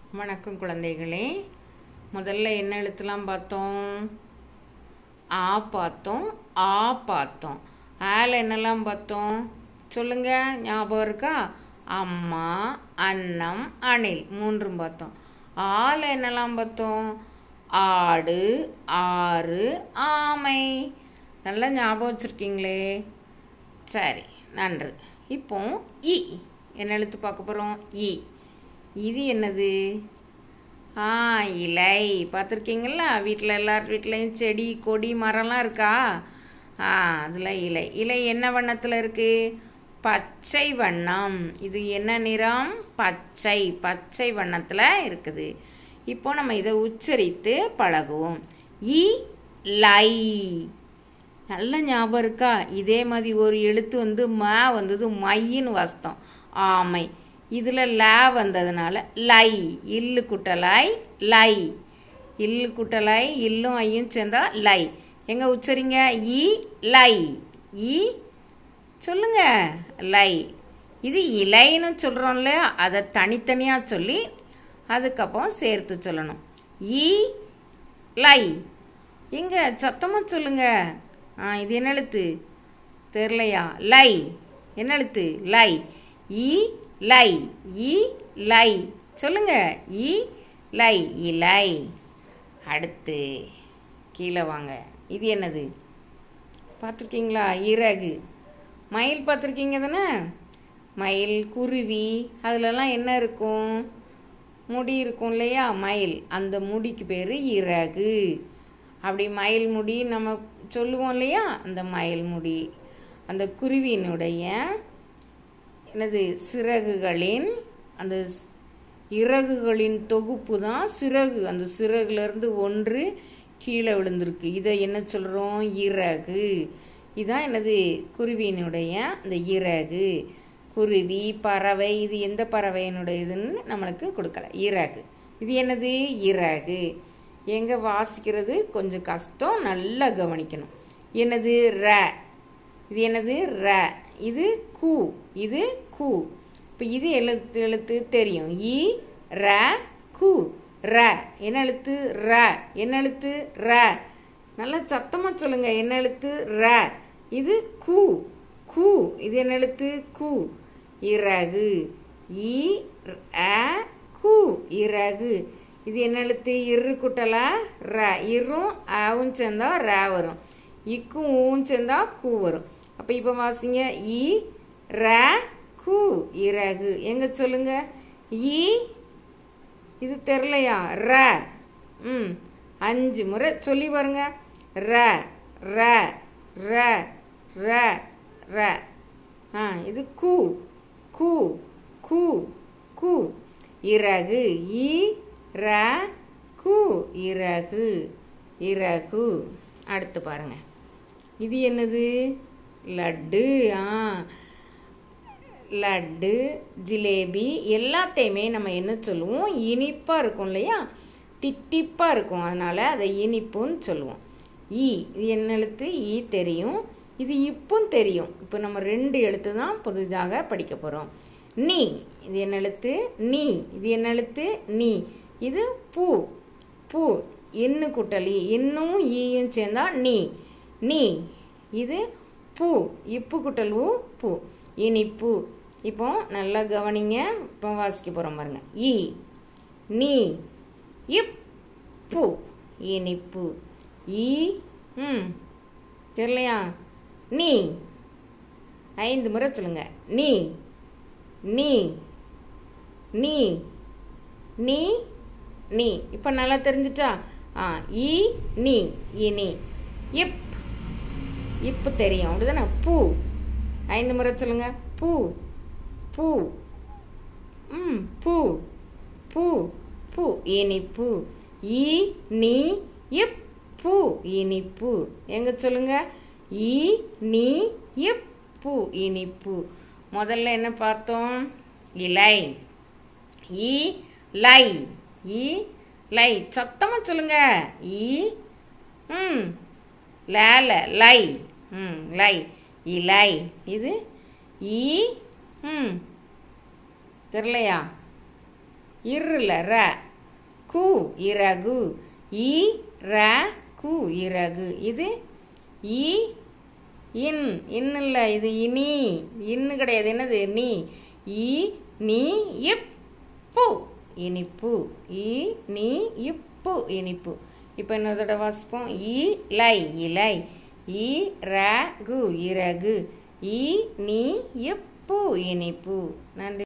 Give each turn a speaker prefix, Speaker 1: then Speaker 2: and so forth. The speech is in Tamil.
Speaker 1: வணக்கம் குழந்தைகளே முதல்ல என்ன எழுத்துலாம் பார்த்தோம் ஆ பார்த்தோம் ஆ பார்த்தோம் ஆல என்னெல்லாம் பார்த்தோம் சொல்லுங்க ஞாபகம் இருக்கா அம்மா அன்னம் அணில் மூன்றும் பார்த்தோம் ஆல என்னெல்லாம் பார்த்தோம் ஆடு ஆறு ஆமை நல்லா ஞாபகம் வச்சுருக்கீங்களே சரி நன்று இப்போ இ என்ன எழுத்து பார்க்க போகிறோம் இ இது என்னது ஆ இலை பார்த்துருக்கீங்களா வீட்டில் எல்லார் வீட்லேயும் செடி கொடி மரம்லாம் இருக்கா ஆ அதில் இலை இலை என்ன வண்ணத்தில் இருக்குது பச்சை வண்ணம் இது என்ன நிறம் பச்சை பச்சை வண்ணத்தில் இருக்குது இப்போ நம்ம இதை உச்சரித்து பழகுவோம் இ லை நல்ல ஞாபகம் இருக்கா இதே மாதிரி ஒரு எழுத்து வந்து ம வந்தது மையின்னு வாஸ்தம் ஆமை இதில் ல வந்ததுனால லை இல்லு குட்டலாய் லை இல்லு குட்டலாய் இல்லும் ஐயும் சேர்ந்தா லை எங்க உச்சரிங்க இ லை இ சொல்லுங்க லை இது இலைன்னு சொல்கிறோம் இல்லையா அதை தனித்தனியாக சொல்லி அதுக்கப்புறம் சேர்த்து சொல்லணும் இ லை எங்க சத்தமாக சொல்லுங்க ஆ இது என்ன எழுத்து தெரிலையா லை என்ன எழுத்து லை இ லை இ லை சொல்லுங்க இ லை இலை அடுத்து கீழே வாங்க இது என்னது பார்த்துருக்கீங்களா இறகு மயில் பார்த்துருக்கீங்க தானே மயில் குருவி அதிலலாம் என்ன இருக்கும் முடி இருக்கும் இல்லையா மயில் அந்த முடிக்கு பேர் இறகு அப்படி மயில் முடி நம்ம சொல்லுவோம் இல்லையா அந்த மயில் முடி அந்த குருவியினுடைய எனது சிறகுகளின் அந்த இறகுகளின் தொகுப்பு தான் சிறகு அந்த சிறகுலேருந்து ஒன்று கீழே விழுந்திருக்கு இதை என்ன சொல்கிறோம் இறகு இதான் எனது குருவியினுடைய அந்த இறகு குருவி பறவை இது எந்த பறவையினுடைய இதுன்னு நம்மளுக்கு கொடுக்கல இறகு இது என்னது இறகு எங்க வாசிக்கிறது கொஞ்சம் கஷ்டம் நல்லா கவனிக்கணும் என்னது ர இது என்னது ர இது கு இது கு இப்போ இது எழுத்து எழுத்து தெரியும் இ ர கு ர என்ன எழுத்து ர என்ன எழுத்து ர நல்லா சத்தமாக சொல்லுங்க என்ன எழுத்து ர இது கு கு இது என்ன எழுத்து கு இறகு இ அ கு இறகு இது என்ன எழுத்து இரு குட்டலா ர இரும் ஆவும் சேர்ந்தா ர வரும் இக்கும் ஊவும் சேர்ந்தா கூ வரும் அப்போ இப்போ வாசிங்க இ ர கு இறகு எங்க சொல்லுங்க இ இது தெரிலையா ர ம் அஞ்சு முறை சொல்லி பாருங்க ர ர ர ர ர ஆ இது கு கு கு கு இறகு இ ர கு இறகு இறகு அடுத்து பாருங்க இது என்னது லட்டு ஆ லட்டு ஜிலேபி எல்லாத்தையுமே நம்ம என்ன சொல்லுவோம் இனிப்பாக இருக்கும் இல்லையா தித்திப்பாக இருக்கும் அதனால் அதை இனிப்புன்னு சொல்லுவோம் ஈ இது என்ன எழுத்து ஈ தெரியும் இது இப்பும் தெரியும் இப்போ நம்ம ரெண்டு எழுத்து தான் புதிதாக படிக்க போகிறோம் நீ இது என்ன எழுத்து நீ இது என்ன எழுத்து நீ இது பூ பூ எண்ணு குட்டலி இன்னும் ஈயும் சேர்ந்தா நீ நீ இது பூ இப்பு குட்டல் ஊ பூ இனிப்பு இப்போ நல்லா கவனிங்க இப்போ வாசிக்க போகிறோம் பாருங்க ஈ நீ இப் பூ இனிப்பு ஈ ம் தெரியலையா நீ ஐந்து முறை சொல்லுங்க நீ நீ நீ நீ நீ இப்போ நல்லா தெரிஞ்சிட்டா ஆ ஈ நீ இனி இப் இப்பு தெரியும் அப்படிதானே பூ ஐந்து முறை சொல்லுங்க பூ பூ ம் பூ பூ பூ இனிப்பு ஈ நீ இப் பூ இனிப்பு எங்க சொல்லுங்க ஈ நீ இப் பூ இனிப்பு முதல்ல என்ன பார்த்தோம் இலை ஈ லை ஈ லை சத்தமா சொல்லுங்க ஈ ம் லேல லை ம் லை இலை இது ஈ ம் தெரிலையா இருல ர கு இறகு இ ர கு இறகு இது இ இன் இன்னில்ல இது இனி இன்னு கிடையாது என்னது நீ இ நீ இப்பு இனிப்பு இ நீ இப்பு இனிப்பு இப்போ இன்னொரு வாசிப்போம் இ லை இலை இ ர கு இறகு இ நீ இப்பு இனிப்பு நன்றி